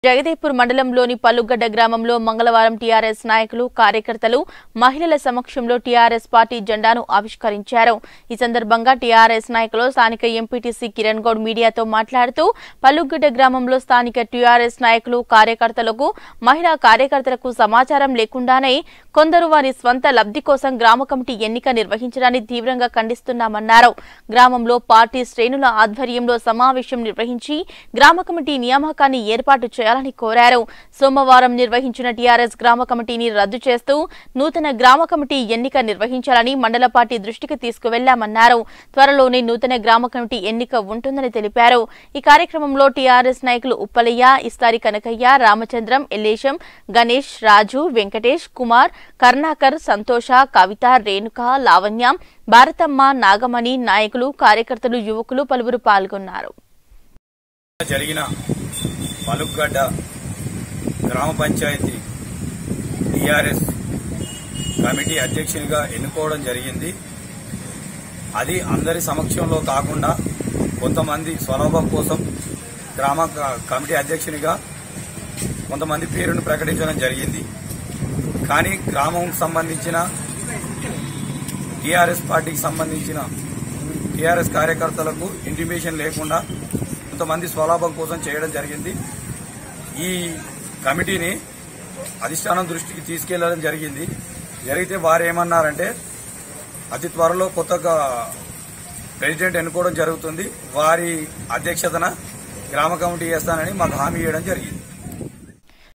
జగదేపూర్ మండలంలోని పల్లుగడ్డ గ్రామంలో మంగళవారం టీఆర్ఎస్ నాయకులు కార్యకర్తలు మహిళల సమక్షంలో టీఆర్ఎస్ పార్టీ జెండాను ఆవిష్కరించారు ఈ సందర్భంగా టీఆర్ఎస్ నాయకులు స్థానిక ఎంపీటీసీ కిరణ్ గౌడ్ మీడియాతో మాట్లాడుతూ పల్లుగడ్డ గ్రామంలో స్థానిక టీఆర్ఎస్ నాయకులు కార్యకర్తలకు మహిళా కార్యకర్తలకు సమాచారం లేకుండానే కొందరు వారి స్వంత లబ్ధి కోసం గ్రామ కమిటీ ఎన్నిక నిర్వహించడాన్ని తీవ్రంగా ఖండిస్తున్నామన్నారు గ్రామంలో పార్టీ శ్రేణుల ఆధ్వర్యంలో సమావేశం నిర్వహించి గ్రామ కమిటీ నియామకాన్ని ఏర్పాటు చేయాలని కోరారు సోమవారం నిర్వహించిన టీఆర్ఎస్ గ్రామ కమిటీని రద్దు చేస్తూ నూతన గ్రామ కమిటీ ఎన్నిక నిర్వహించాలని మండల పార్టీ దృష్టికి తీసుకువెళ్లామన్నారు త్వరలోనే నూతన గ్రామ కమిటీ ఎన్నిక ఉంటుందని తెలిపారు ఈ కార్యక్రమంలో టీఆర్ఎస్ నాయకులు ఉప్పలయ్య ఇస్తారి కనకయ్య రామచంద్రం ఎల్లేశం గణేష్ రాజు వెంకటేష్ కుమార్ కర్ణాకర్ సంతోష కవిత రేణుక లావణ్య భారతమ్మ నాగమణి నాయకులు కార్యకర్తలు యువకులు పలువురు పాల్గొన్నారు జరిగిన పలుగడ్డ గ్రామ పంచాయతీ టీఆర్ఎస్ కమిటీ అధ్యక్షునిగా ఎన్నుకోవడం జరిగింది అది అందరి సమక్షంలో కాకుండా కొంతమంది స్వలాభం కోసం గ్రామ క- కమిటీ అధ్యక్షునిగా కొంతమంది పేరును ప్రకటించడం జరిగింది కానీ గ్రామం సంబంధించిన టీఆర్ఎస్ పార్టీకి సంబంధించిన టీఆర్ఎస్ కార్యకర్తలకు ఇంటిమేషన్ లేకుండా కొంతమంది స్వలాభం కోసం చేయడం జరిగింది ఈ కమిటీని అధిష్టానం దృష్టికి తీసుకెళ్లడం జరిగింది జరిగితే వారు ఏమన్నారంటే అతి త్వరలో కొత్తగా ప్రెసిడెంట్ ఎన్నుకోవడం జరుగుతుంది వారి అధ్యక్షతన గ్రామ కమిటీ చేస్తానని మాకు హామీ ఇవ్వడం జరిగింది